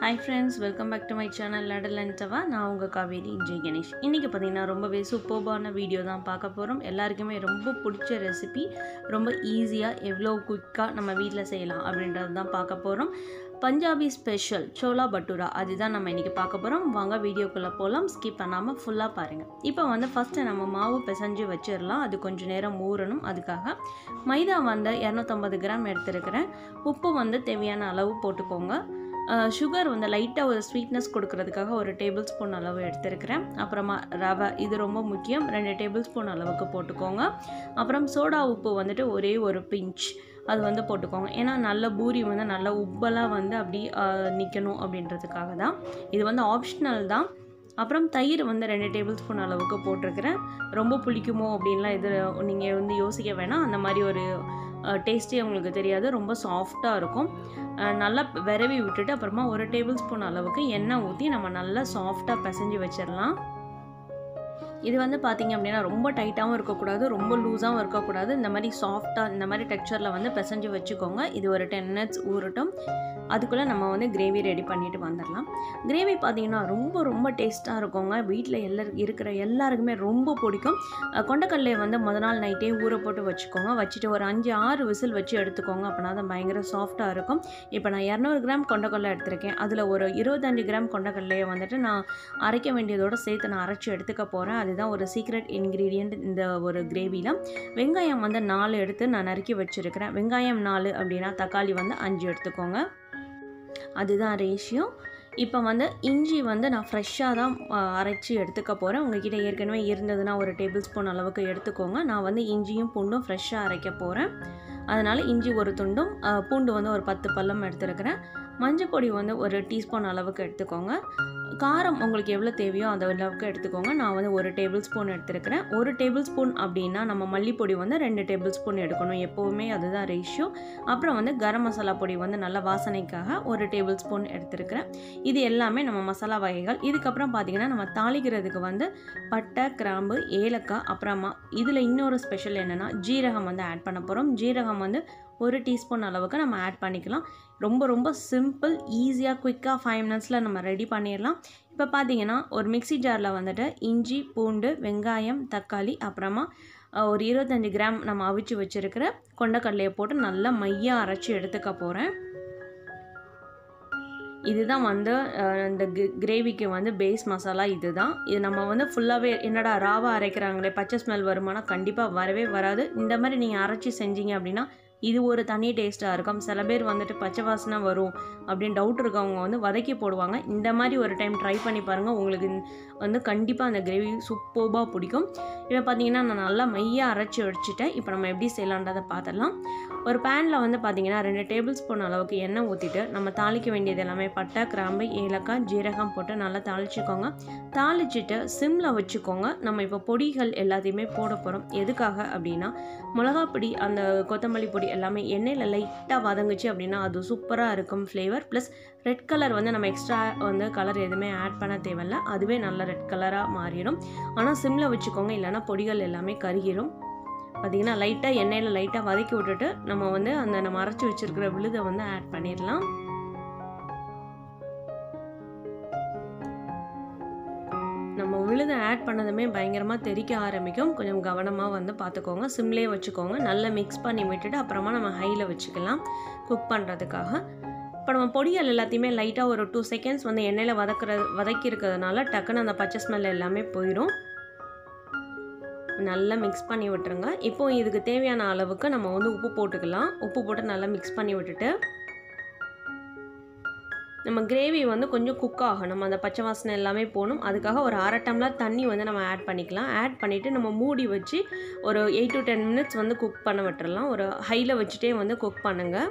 hi friends welcome back to my channel ladle and tawa நான் உங்கள் காவேரி ஜெய் கணேஷ் இன்றைக்கி பார்த்தீங்கன்னா ரொம்பவே சூப்பர்பான வீடியோ தான் பார்க்க போகிறோம் எல்லாருக்குமே ரொம்ப பிடிச்ச ரெசிபி ரொம்ப ஈஸியாக எவ்வளோ குயிக்காக நம்ம வீட்டில் செய்யலாம் அப்படின்றது தான் பார்க்க போகிறோம் பஞ்சாபி ஸ்பெஷல் சோலா பட்டூரா அதுதான் நம்ம இன்றைக்கி பார்க்க போகிறோம் வாங்க வீடியோக்குள்ளே போகலாம் ஸ்கிப் பண்ணாமல் ஃபுல்லாக பாருங்கள் இப்போ வந்து ஃபஸ்ட்டு நம்ம மாவு பிசைஞ்சு வச்சிடலாம் அது கொஞ்சம் நேரம் ஊறணும் அதுக்காக மைதா வந்து இரநூத்தம்பது கிராம் எடுத்துருக்கிறேன் உப்பு வந்து தேவையான அளவு போட்டுக்கோங்க சுகர் வந்து லைட்டாக ஒரு ஸ்வீட்னஸ் கொடுக்கறதுக்காக ஒரு டேபிள் ஸ்பூன் அளவு எடுத்துருக்கிறேன் அப்புறமா ரவை இது ரொம்ப முக்கியம் ரெண்டு டேபிள் ஸ்பூன் அளவுக்கு போட்டுக்கோங்க அப்புறம் சோடா உப்பு வந்துட்டு ஒரே ஒரு பிஞ்ச் அது வந்து போட்டுக்கோங்க ஏன்னா நல்ல பூரி வந்து நல்ல உப்பெல்லாம் வந்து அப்படி நிற்கணும் அப்படின்றதுக்காக தான் இது வந்து ஆப்ஷனல் தான் அப்புறம் தயிர் வந்து ரெண்டு டேபிள் ஸ்பூன் அளவுக்கு போட்டிருக்கிறேன் ரொம்ப புளிக்குமோ அப்படின்லாம் இது நீங்கள் வந்து யோசிக்க வேணாம் அந்த மாதிரி ஒரு டேஸ்ட்டே உங்களுக்கு தெரியாது ரொம்ப சாஃப்டாக இருக்கும் நல்லா விரவி விட்டுட்டு அப்புறமா ஒரு டேபிள் ஸ்பூன் அளவுக்கு எண்ணெய் ஊற்றி நம்ம நல்லா சாஃப்டாக பிசைஞ்சு வச்சிடலாம் இது வந்து பார்த்திங்க அப்படின்னா ரொம்ப டைட்டாகவும் இருக்கக்கூடாது ரொம்ப லூஸாகவும் இருக்கக்கூடாது இந்த மாதிரி சாஃப்டாக இந்த மாதிரி டெக்ஸ்சரில் வந்து பிசைஞ்சு வச்சுக்கோங்க இது ஒரு டென் மினிட்ஸ் ஊறட்டும் அதுக்குள்ளே நம்ம வந்து கிரேவி ரெடி பண்ணிவிட்டு வந்துடலாம் கிரேவி பார்த்திங்கன்னா ரொம்ப ரொம்ப டேஸ்ட்டாக இருக்குங்க வீட்டில் எல்லா இருக்கிற எல்லாருக்குமே ரொம்ப பிடிக்கும் கொண்டக்கடலையை வந்து முத நாள் நைட்டே ஊற போட்டு வச்சுக்கோங்க வச்சுட்டு ஒரு அஞ்சு ஆறு விசில் வச்சு எடுத்துக்கோங்க அப்படின்னா தான் பயங்கர சாஃப்டாக இருக்கும் இப்போ நான் இரநூறு கிராம் கொண்டக்கடலை எடுத்திருக்கேன் அதில் ஒரு இருபத்தஞ்சு கிராம் கொண்டக்கடலையை வந்துட்டு நான் அரைக்க வேண்டியதோடு சேர்த்து நான் அரைச்சி எடுத்துக்க போகிறேன் அதுதான் ஒரு சீக்ரெட் இன்க்ரீடியண்ட் இந்த ஒரு கிரேவியில் வெங்காயம் வந்து நாலு எடுத்து நான் நறுக்கி வச்சுருக்கிறேன் வெங்காயம் நாலு அப்படின்னா தக்காளி வந்து அஞ்சு எடுத்துக்கோங்க அதுதான் ரேஷியோ இப்போ வந்து இஞ்சி வந்து நான் ஃப்ரெஷ்ஷாக தான் அரைச்சி எடுத்துக்க போகிறேன் உங்ககிட்ட ஏற்கனவே இருந்ததுன்னா ஒரு டேபிள் ஸ்பூன் அளவுக்கு எடுத்துக்கோங்க நான் வந்து இஞ்சியும் பூண்டும் ஃப்ரெஷ்ஷாக அரைக்க போகிறேன் அதனால் இஞ்சி ஒரு துண்டும் பூண்டு வந்து ஒரு பத்து பல்லம் எடுத்துருக்கிறேன் மஞ்சள் பொடி வந்து ஒரு டீஸ்பூன் அளவுக்கு எடுத்துக்கோங்க காரம் உங்களுக்கு எவ்வளோ தேவையோ அந்த அளவுக்கு எடுத்துக்கோங்க நான் வந்து ஒரு டேபிள் ஸ்பூன் எடுத்துருக்கிறேன் ஒரு டேபிள் ஸ்பூன் அப்படின்னா நம்ம மல்லிப்பொடி வந்து ரெண்டு டேபிள் ஸ்பூன் எடுக்கணும் எப்போவுமே அதுதான் ரேஷியோ அப்புறம் வந்து கரம் மசாலா பொடி வந்து நல்ல வாசனைக்காக ஒரு டேபிள் ஸ்பூன் எடுத்துருக்கிறேன் இது எல்லாமே நம்ம மசாலா வகைகள் இதுக்கப்புறம் பார்த்திங்கன்னா நம்ம தாளிக்கிறதுக்கு வந்து பட்டை கிராம்பு ஏலக்காய் அப்புறமா இதில் இன்னொரு ஸ்பெஷல் என்னென்னா ஜீரகம் வந்து ஆட் பண்ண போகிறோம் ஜீரகம் வந்து ஒரு டீஸ்பூன் அளவுக்கு நம்ம ஆட் பண்ணிக்கலாம் ரொம்ப ரொம்ப சிம்பிள் ஈஸியாக குயிக்காக ஃபைவ் மினிட்ஸில் நம்ம ரெடி பண்ணிடலாம் இப்போ பார்த்தீங்கன்னா ஒரு மிக்சி ஜாரில் வந்துட்டு இஞ்சி பூண்டு வெங்காயம் தக்காளி அப்புறமா ஒரு இருபத்தஞ்சி கிராம் நம்ம அவிச்சு வச்சுருக்கிற கொண்டக்கடலையை போட்டு நல்லா மையாக அரைச்சி எடுத்துக்க போகிறேன் இதுதான் வந்து இந்த கிரேவிக்கு வந்து பேஸ் மசாலா இது தான் இது நம்ம வந்து ஃபுல்லாகவே என்னடா ராவாக அரைக்கிறாங்களே பச்சை ஸ்மெல் வருமானா கண்டிப்பாக வரவே வராது இந்த மாதிரி நீங்கள் அரைச்சி செஞ்சீங்க அப்படின்னா இது ஒரு தனி டேஸ்ட்டாக இருக்கும் சில பேர் வந்துட்டு பச்சை வாசனை வரும் அப்படின்னு டவுட் இருக்கவங்க வந்து வதக்கி போடுவாங்க இந்த மாதிரி ஒரு டைம் ட்ரை பண்ணி பாருங்கள் உங்களுக்கு வந்து கண்டிப்பாக அந்த கிரேவி சூப்பர்பாக பிடிக்கும் இப்போ பார்த்தீங்கன்னா நான் நல்லா மையாக அரைச்சி வச்சுட்டேன் இப்போ நம்ம எப்படி செய்யலான்றதை பார்த்துடலாம் ஒரு பேனில் வந்து பார்த்திங்கன்னா ரெண்டு டேபிள் ஸ்பூன் அளவுக்கு எண்ணெய் ஊற்றிட்டு நம்ம தாளிக்க வேண்டியது எல்லாமே பட்டை கிராம்பு ஏலக்காய் ஜீரகம் போட்டு நல்லா தாளிச்சிக்கோங்க தாளிச்சிட்டு சிம்மில் வச்சுக்கோங்க நம்ம இப்போ பொடிகள் எல்லாத்தையுமே போட போகிறோம் எதுக்காக அப்படின்னா மிளகா பொடி அந்த கொத்தமல்லி பொடி எல்லாமே எண்ணெயில் லைட்டாக வதங்குச்சு அப்படின்னா அது சூப்பராக இருக்கும் ஃப்ளேவர் ப்ளஸ் ரெட் கலர் வந்து நம்ம எக்ஸ்ட்ரா வந்து கலர் எதுவுமே ஆட் பண்ண தேவையில்ல அதுவே நல்ல ரெட் கலராக மாறிடும் ஆனால் சிம்மில் வச்சுக்கோங்க இல்லைனா பொடிகள் எல்லாமே கருகிடும் பார்த்திங்கன்னா லைட்டாக எண்ணெயில் லைட்டாக வதக்கி விட்டுட்டு நம்ம வந்து அந்த நம்ம அரைச்சி வச்சுருக்கிற விழுதை வந்து ஆட் பண்ணிடலாம் நம்ம விழுதை ஆட் பண்ணதுமே பயங்கரமாக தெறிக்க ஆரம்பிக்கும் கொஞ்சம் கவனமாக வந்து பார்த்துக்கோங்க சிம்லேயே வச்சுக்கோங்க நல்லா மிக்ஸ் பண்ணி விட்டுட்டு அப்புறமா நம்ம ஹையில் வச்சுக்கலாம் குக் பண்ணுறதுக்காக இப்போ நம்ம பொடிகள் எல்லாத்தையுமே லைட்டாக ஒரு டூ செகண்ட்ஸ் வந்து எண்ணெயில் வதக்கிற வதக்கி இருக்கிறதுனால டக்குன்னு அந்த பச்சை ஸ்மெல் எல்லாமே போயிடும் நல்லா மிக்ஸ் பண்ணி விட்டுருங்க இப்போ இதுக்கு தேவையான அளவுக்கு நம்ம வந்து உப்பு போட்டுக்கலாம் உப்பு போட்டு நல்லா மிக்ஸ் பண்ணி விட்டுட்டு நம்ம கிரேவி வந்து கொஞ்சம் குக் ஆகணும் அந்த பச்சை வாசனை எல்லாமே போகணும் அதுக்காக ஒரு அரை டம்ளர் தண்ணி வந்து நம்ம ஆட் பண்ணிக்கலாம் ஆட் பண்ணிவிட்டு நம்ம மூடி வச்சு ஒரு எயிட் டு டென் மினிட்ஸ் வந்து குக் பண்ண விட்டுறலாம் ஒரு ஹையில் வச்சுட்டே வந்து குக் பண்ணுங்கள்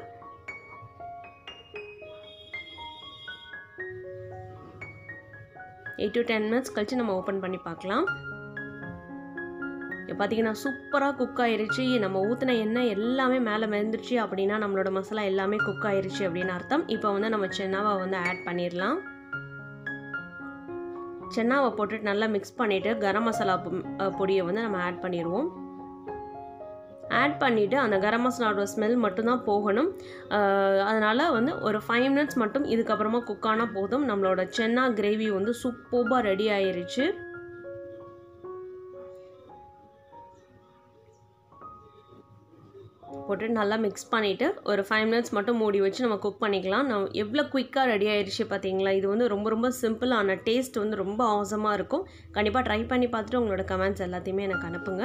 எயிட் டு டென் மினிட்ஸ் கழித்து நம்ம ஓப்பன் பண்ணி பார்க்கலாம் இப்போ பார்த்தீங்கன்னா சூப்பராக குக் ஆயிருச்சு நம்ம ஊற்றின எண்ணெய் எல்லாமே மேலே மிதந்துருச்சு அப்படின்னா நம்மளோட மசாலா எல்லாமே குக் ஆயிருச்சு அப்படின்னு அர்த்தம் இப்போ வந்து நம்ம சென்னாவை வந்து ஆட் பண்ணிடலாம் சென்னாவை போட்டுட்டு நல்லா மிக்ஸ் பண்ணிவிட்டு கரம் மசாலா பொடியை வந்து நம்ம ஆட் பண்ணிடுவோம் ஆட் பண்ணிவிட்டு அந்த கரம் மசாலாவோட ஸ்மெல் மட்டும்தான் போகணும் அதனால் வந்து ஒரு ஃபைவ் மினிட்ஸ் மட்டும் இதுக்கப்புறமா குக் ஆனால் போதும் நம்மளோட சென்னா கிரேவி வந்து சூப்பராக ரெடி ஆயிருச்சு போட்டு நல்லா மிக்ஸ் பண்ணிவிட்டு ஒரு ஃபைவ் மினிட்ஸ் மட்டும் மூடி வச்சு நம்ம குக் பண்ணிக்கலாம் நம்ம எவ்வளோ குயிக்காக ரெடி ஆயிடுச்சு பார்த்தீங்களா இது வந்து ரொம்ப ரொம்ப சிம்பிளான டேஸ்ட் வந்து ரொம்ப அவசமாக இருக்கும் கண்டிப்பாக ட்ரை பண்ணி பார்த்துட்டு உங்களோட கமெண்ட்ஸ் எல்லாத்தையுமே எனக்கு அனுப்புங்க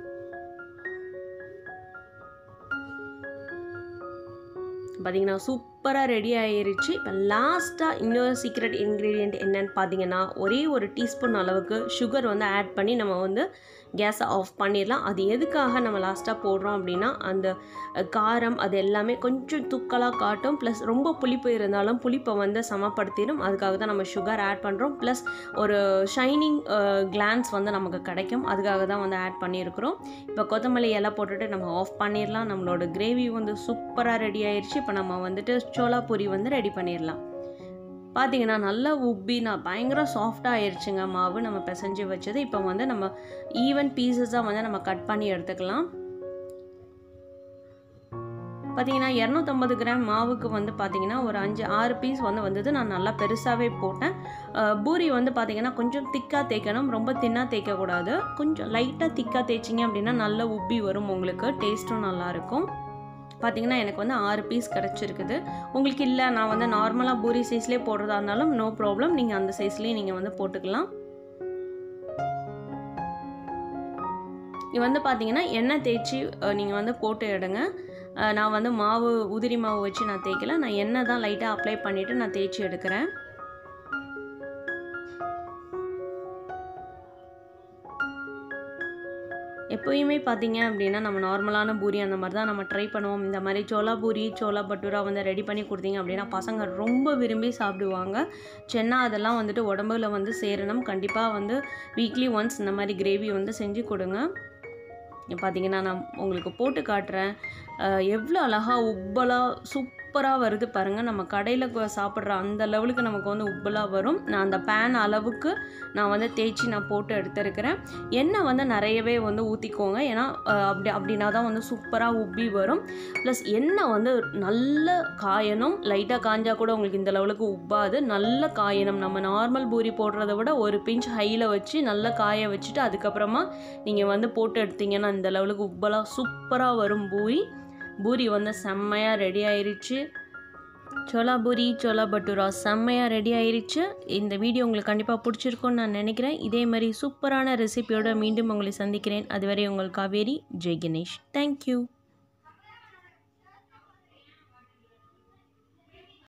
பார்த்தீங்கன்னா சூப்பராக ரெடி ஆயிருச்சு இப்போ லாஸ்ட்டாக இன்னொரு சீக்ரெட் இன்க்ரீடியண்ட் என்னன்னு பார்த்தீங்கன்னா ஒரே ஒரு டீஸ்பூன் அளவுக்கு சுகர் வந்து ஆட் பண்ணி நம்ம வந்து கேஸை ஆஃப் பண்ணிடலாம் அது எதுக்காக நம்ம லாஸ்ட்டாக போடுறோம் அப்படின்னா அந்த காரம் அது எல்லாமே கொஞ்சம் தூக்கலாக காட்டும் ப்ளஸ் ரொம்ப புளிப்பு இருந்தாலும் புளிப்பை வந்து சமப்படுத்திடும் அதுக்காக தான் நம்ம சுகர் ஆட் பண்ணுறோம் ப்ளஸ் ஒரு ஷைனிங் கிளான்ஸ் வந்து நமக்கு கிடைக்கும் அதுக்காக தான் வந்து ஆட் பண்ணியிருக்கிறோம் இப்போ கொத்தமல்லி இலை போட்டுட்டு நம்ம ஆஃப் பண்ணிடலாம் நம்மளோட கிரேவி வந்து சூப்பராக ரெடி ஆயிடுச்சு இப்போ நம்ம வந்துட்டு சோளா பூரி வந்து ரெடி பண்ணிடலாம் பார்த்தீங்கன்னா நல்லா உப்பி நான் பயங்கர சாஃப்டாக ஆயிடுச்சுங்க மாவு நம்ம பிசைஞ்சு வச்சது இப்போ வந்து நம்ம ஈவன் பீசஸாக வந்து நம்ம கட் பண்ணி எடுத்துக்கலாம் பார்த்தீங்கன்னா இரநூத்தம்பது கிராம் மாவுக்கு வந்து பார்த்தீங்கன்னா ஒரு அஞ்சு ஆறு பீஸ் வந்து வந்தது நான் நல்லா பெருசாகவே போட்டேன் பூரி வந்து பார்த்தீங்கன்னா கொஞ்சம் திக்காக தேய்க்கணும் ரொம்ப தின்னாக தேய்க்கக்கூடாது கொஞ்சம் லைட்டாக திக்காக தேய்ச்சிங்க அப்படின்னா நல்லா உப்பி வரும் உங்களுக்கு டேஸ்ட்டும் நல்லாயிருக்கும் பார்த்தீங்கன்னா எனக்கு வந்து ஆறு பீஸ் கிடச்சிருக்குது உங்களுக்கு இல்லை நான் வந்து நார்மலாக பூரி சைஸ்லேயே போடுறதா இருந்தாலும் நோ ப்ராப்ளம் நீங்கள் அந்த சைஸ்லேயே நீங்கள் வந்து போட்டுக்கலாம் இது வந்து பார்த்தீங்கன்னா எண்ணெய் தேய்ச்சி நீங்கள் வந்து போட்டு எடுங்க நான் வந்து மாவு உதிரி மாவு வச்சு நான் தேய்க்கல நான் எண்ணெய் தான் லைட்டாக அப்ளை பண்ணிவிட்டு நான் தேய்ச்சி எடுக்கிறேன் எப்போயுமே பார்த்தீங்க அப்படின்னா நம்ம நார்மலான பூரி அந்த மாதிரி தான் நம்ம ட்ரை பண்ணுவோம் இந்த மாதிரி சோளா பூரி சோளா பட்டூரா வந்து ரெடி பண்ணி கொடுத்தீங்க அப்படின்னா பசங்க ரொம்ப விரும்பி சாப்பிடுவாங்க சென்னா அதெல்லாம் வந்துட்டு உடம்புல வந்து சேரணும் கண்டிப்பாக வந்து வீக்லி ஒன்ஸ் இந்த மாதிரி கிரேவி வந்து செஞ்சு கொடுங்க பார்த்தீங்கன்னா நான் உங்களுக்கு போட்டு காட்டுறேன் எவ்வளோ அழகாக உப்பலாக சூப்பராக வருது பாருங்கள் நம்ம கடையில் சாப்பிட்ற அந்த லெவலுக்கு நமக்கு வந்து உப்பலாக வரும் நான் அந்த பேன் அளவுக்கு நான் வந்து தேய்ச்சி நான் போட்டு எடுத்துருக்கிறேன் எண்ணெய் வந்து நிறையவே வந்து ஊற்றிக்கோங்க ஏன்னா அப்படி அப்படின்னா தான் வந்து சூப்பராக உப்பி வரும் ப்ளஸ் எண்ணெய் வந்து நல்ல காயணும் லைட்டாக காஞ்சா கூட உங்களுக்கு இந்த லெவலுக்கு உப்பாது நல்ல காயணும் நம்ம நார்மல் பூரி போடுறத விட ஒரு பிஞ்ச் ஹையில் வச்சு நல்லா காய வச்சுட்டு அதுக்கப்புறமா நீங்கள் வந்து போட்டு எடுத்தீங்கன்னா இந்த லெவலுக்கு உப்பலாக சூப்பராக வரும் பூரி பூரி வந்து செம்மையாக ரெடி ஆயிருச்சு சோலா பூரி சோலா பட்டூரா செம்மையாக ரெடி ஆயிருச்சு இந்த வீடியோ உங்களுக்கு கண்டிப்பாக பிடிச்சிருக்கும்னு நான் நினைக்கிறேன் இதே மாதிரி சூப்பரான ரெசிபியோட மீண்டும் உங்களை சந்திக்கிறேன் அதுவரை உங்கள் காவேரி ஜெய் கணேஷ் தேங்க்யூ